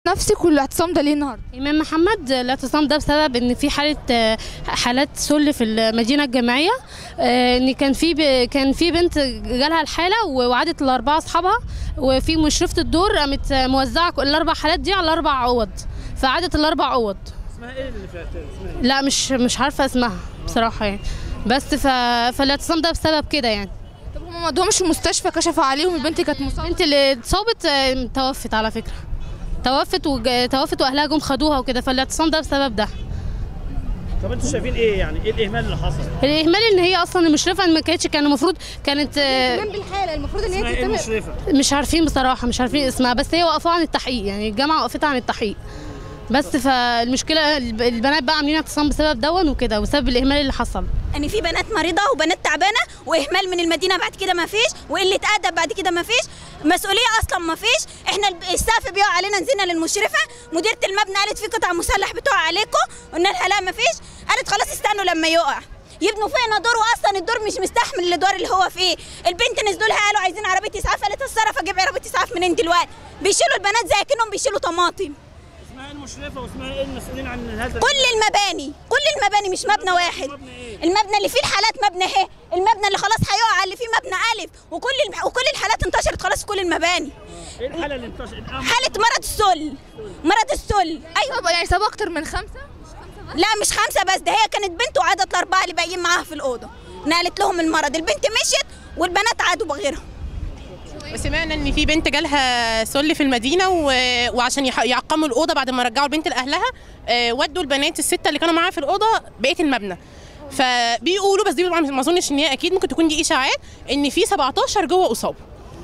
نفسك والاعتصام ده ليه النهارده إمام محمد الاعتصام ده بسبب إن في حالة آه، حالات سل في المدينة الجامعية آه، إن كان في ب- كان في بنت جالها الحالة ووعدت الأربعة أصحابها وفي مشرفة الدور قامت موزعة كل الأربع حالات دي على أربع أوض فعادت الأربع أوض اسمها ايه اللي في اسمها إيه؟ لا مش مش عارفة اسمها بصراحة يعني بس ف... فالاعتصام ده بسبب كده يعني طب هم ما ودوهمش المستشفى كشفوا عليهم البنت كانت مصابه البنت اللي اتصابت آه، توفت على فكرة توفت وج... توفت واهلها جم خدوها وكده فالاعتصام ده بسبب ده طب انتوا شايفين ايه يعني ايه الاهمال اللي حصل؟ الاهمال ان هي اصلا المشرفه ما كانتش كان المفروض كانت آه، بالحاله المفروض ان اسمها ايه المشرفه؟ مش عارفين بصراحه مش عارفين اسمها بس هي وقفوها عن التحقيق يعني الجامعه وقفتها عن التحقيق بس فالمشكله الب- البنات بقى عاملين اعتصام بسبب دون وكده وسبب الاهمال اللي حصل ان في بنات مريضه وبنات تعبانه واهمال من المدينه بعد كده ما فيش وقله ادب بعد كده ما فيش مسؤوليه اصلا ما فيش احنا الب- السقف بيقع علينا نزلنا للمشرفه مديره المبنى قالت في قطع مسلح بتقع عليكم قلنا لها لا ما فيش قالت خلاص استنوا لما يقع يبنوا فينا دور واصلا الدور مش مستحمل الدور اللي هو فيه البنت نزلوا لها قالوا عايزين عربيه اسعاف قالت اتصرف اجيب عربيه اسعاف منين دلوقتي بيشيلوا البنات زي كانهم بيشيلوا طماطم اسمها ايه المشرفه واسمها ايه المسؤولين عن هذا كل المباني كل المباني مش مبنى واحد مبنى إيه؟ المبنى اللي فيه الحالات مبنى اهي المبنى اللي خلاص هيقع اللي فيه مبنى الف وكل الم... وكل الحالات انتشرت خلاص في كل المباني ايه الحاله اللي انتشرت؟ حاله مرض السل مرض السل ايوه طب يعني سابوا اكتر من خمسه لا مش خمسه بس ده هي كانت بنت وعدت الاربعه اللي باقيين معاها في الاوضه نقلت لهم المرض البنت مشيت والبنات عادوا بغيرهم وسمعنا ان في بنت جالها سل في المدينه و... وعشان يح- يعقموا الاوضه بعد ما رجعوا البنت لاهلها آه، ودوا البنات السته اللي كانوا معاها في الاوضه بقيه المبنى فبيقولوا بس دي طبعا ما اظنش ان هي اكيد ممكن تكون دي اشاعات ان في 17 جوه اصابه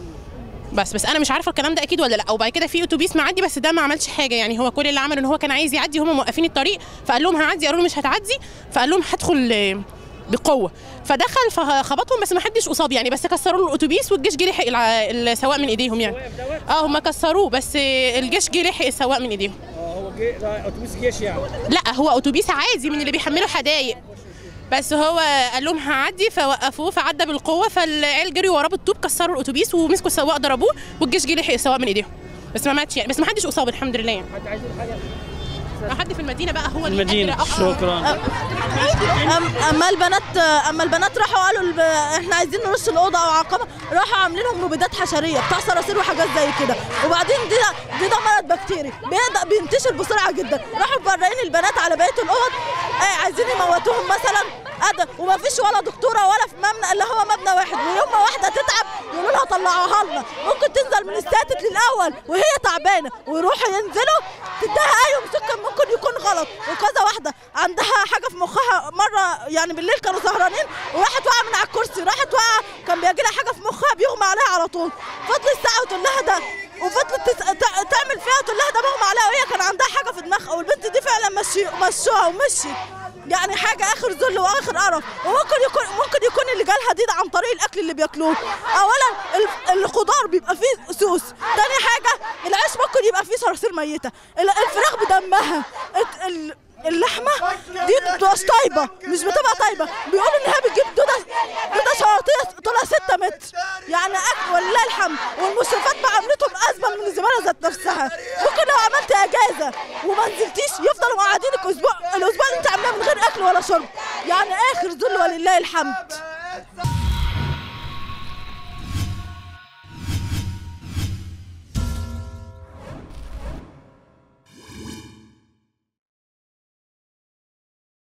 بس بس انا مش عارفه الكلام ده اكيد ولا لا وبعد كده في اتوبيس معدي بس ده ما عملش حاجه يعني هو كل اللي عمله ان هو كان عايز يعدي هم موقفين الطريق فقال لهم هعدي قالوا له مش هتعدي فقال لهم هدخل آه، بقوه فدخل فخبطهم بس ما حدش اصاب يعني بس كسروا له الاتوبيس والجيش جه لحق الع- السواق من ايديهم يعني اه هم كسروه بس آه، الجيش جه لحق السواق من ايديهم اه هو جي ده اتوبيس جيش يعني لا هو اتوبيس عادي من اللي بيحملوا حدايق بس هو قال لهم هعدي فوقفوه فعدى بالقوه فالعيال جريوا وراه بالطوب كسروا الاتوبيس ومسكوا السواق ضربوه والجيش جه لحق السواق من ايديهم بس ما ماتش يعني بس ما حدش اصاب الحمد لله يعني حد عايز يقول حاجه؟ حد في المدينه بقى هو اللي المدينه قادر أكتر. شكرا أم- اما البنات اما البنات راحوا قالوا الب... احنا عايزين نرش الاوضه او عقبه راحوا عاملين لهم مبيدات حشريه بتاع صراصير وحاجات زي كده وبعدين دي ده دي ده مرض بكتيري بيبدا بينتشر بسرعه جدا راحوا مفرقين البنات على بقيه الاوض آه عايزين يموتوهم مثلا أدا وما فيش ولا دكتوره ولا في مبنى الا هو مبنى واحد ويوم ما واحده تتعب يقولوا لها طلعوها لنا ممكن تنزل من الساتت للاول وهي تعبانه ويروحوا ينزلوا تديها اي مسكن ممكن يكون غلط وكذا واحده عندها حاجه في مخها مره يعني بالليل كانوا سهرانين وراحت واقعه من على الكرسي راحت واقعه كان بيجي لها حاجه في مخها بيغمى عليها على طول فضلت ساعه وتقول لها ده وفضلت تس... تع- تعمل فيها وتقول لها ده مغمى عليها وهي كان عندها حاجه في دماغها والبنت دي فعلا مشي مشوها ومشيت يعني حاجه اخر ذل واخر قرف وممكن يكون ممكن يكون اللي جالها دي ده عن طريق الاكل اللي بياكلوه اولا ال- الخضار بيبقى فيه سوس تاني حاجه العيش ممكن يبقى فيه صراصير ميته ال- الفراخ بدمها الت- ال- اللحمه دي مش طيبه مش بتبقى طيبه بيقولوا انها بتجيب دوده دوده شراطيه طولها 6 متر يعني اكل ولله الحمد والمشرفات معاملتهم ازمه من الزباله ذات نفسها ممكن لو عملت اجازه وما نزلتيش يفضلوا مقعدينك اسبوع الاسبوع اللي انت عاملاه من غير اكل ولا شرب يعني اخر ذل ولله الحمد